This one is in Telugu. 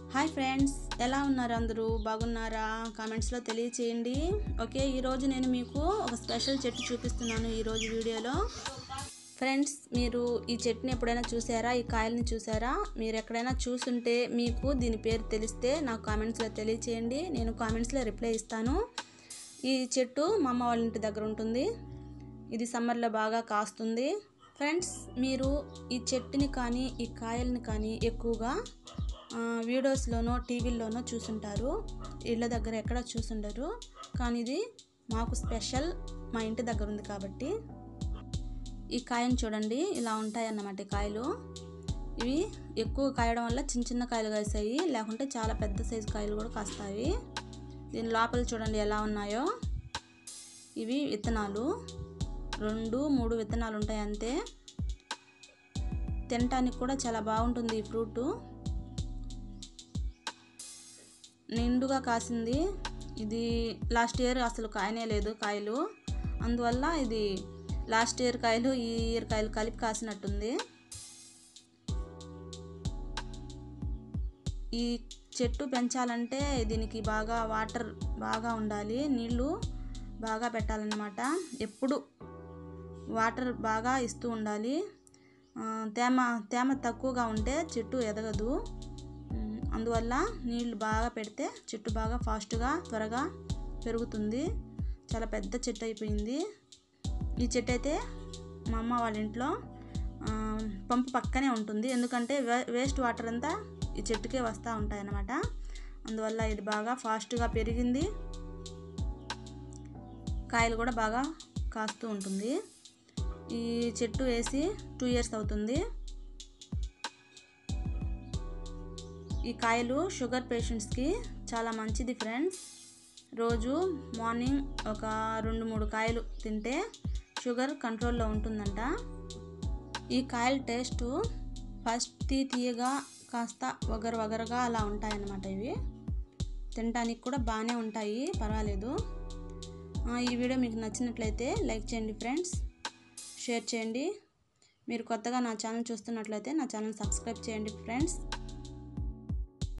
హాయ్ ఫ్రెండ్స్ ఎలా ఉన్నారు అందరూ బాగున్నారా కామెంట్స్లో తెలియచేయండి ఓకే ఈరోజు నేను మీకు ఒక స్పెషల్ చెట్టు చూపిస్తున్నాను ఈరోజు వీడియోలో ఫ్రెండ్స్ మీరు ఈ చెట్టుని ఎప్పుడైనా చూసారా ఈ కాయల్ని చూసారా మీరు ఎక్కడైనా చూసుంటే మీకు దీని పేరు తెలిస్తే నాకు కామెంట్స్లో తెలియచేయండి నేను కామెంట్స్లో రిప్లై ఇస్తాను ఈ చెట్టు మా అమ్మ వాళ్ళ ఇంటి దగ్గర ఉంటుంది ఇది సమ్మర్లో బాగా కాస్తుంది ఫ్రెండ్స్ మీరు ఈ చెట్టుని కానీ ఈ కాయల్ని కానీ ఎక్కువగా ఆ, వీడియోస్లోనో టీవీల్లోనో చూసుంటారు ఇళ్ళ దగ్గర ఎక్కడ చూసుండరు కానీ ఇది మాకు స్పెషల్ మా ఇంటి దగ్గర ఉంది కాబట్టి ఈ కాయను చూడండి ఇలా ఉంటాయి అన్నమాట ఈ కాయలు ఇవి ఎక్కువ కాయడం వల్ల చిన్న చిన్న కాయలు కాస్తాయి లేకుంటే చాలా పెద్ద సైజు కాయలు కూడా కాస్తాయి దీని లోపల చూడండి ఎలా ఉన్నాయో ఇవి విత్తనాలు రెండు మూడు విత్తనాలు ఉంటాయి అంతే తినటానికి కూడా చాలా బాగుంటుంది ఈ ఫ్రూట్ నిండుగా కాసింది ఇది లాస్ట్ ఇయర్ అసలు కాయనే లేదు కాయలు అందువల్ల ఇది లాస్ట్ ఇయర్ కాయలు ఈ ఇయర్ కాయలు కలిపి కాసినట్టుంది ఈ చెట్టు పెంచాలంటే దీనికి బాగా వాటర్ బాగా ఉండాలి నీళ్ళు బాగా పెట్టాలన్నమాట ఎప్పుడు వాటర్ బాగా ఇస్తూ ఉండాలి ఆ, తేమ తేమ తక్కువగా ఉంటే చెట్టు ఎదగదు ఉమ్, అందువల్ల నీళ్లు బాగా పెడితే చెట్టు బాగా ఫాస్ట్గా త్వరగా పెరుగుతుంది చాలా పెద్ద చెట్టు అయిపోయింది ఈ చెట్టు అయితే మా అమ్మ వాళ్ళ ఇంట్లో ఆ, పంపు పక్కనే ఉంటుంది ఎందుకంటే వే వేస్ట్ వాటర్ అంతా ఈ చెట్టుకే వస్తూ ఉంటాయి అన్నమాట అందువల్ల ఇది బాగా ఫాస్ట్గా పెరిగింది కాయలు కూడా బాగా కాస్తూ ఉంటుంది ఈ చెట్టు వేసి టూ ఇయర్స్ అవుతుంది ఈ కాయలు షుగర్ పేషెంట్స్కి చాలా మంచిది ఫ్రెండ్స్ రోజు మార్నింగ్ ఒక రెండు మూడు కాయలు తింటే షుగర్ కంట్రోల్లో ఉంటుందంట ఈ కాయల టేస్ట్ ఫస్ట్ తీ తీయగా కాస్త వగరు వగరుగా అలా ఉంటాయన్నమాట ఇవి తినడానికి కూడా బాగానే ఉంటాయి పర్వాలేదు ఆ, ఈ వీడియో మీకు నచ్చినట్లయితే లైక్ చేయండి ఫ్రెండ్స్ షేర్ చేయండి మీరు కొత్తగా నా ఛానల్ చూస్తున్నట్లయితే నా ఛానల్ సబ్స్క్రైబ్ చేయండి ఫ్రెండ్స్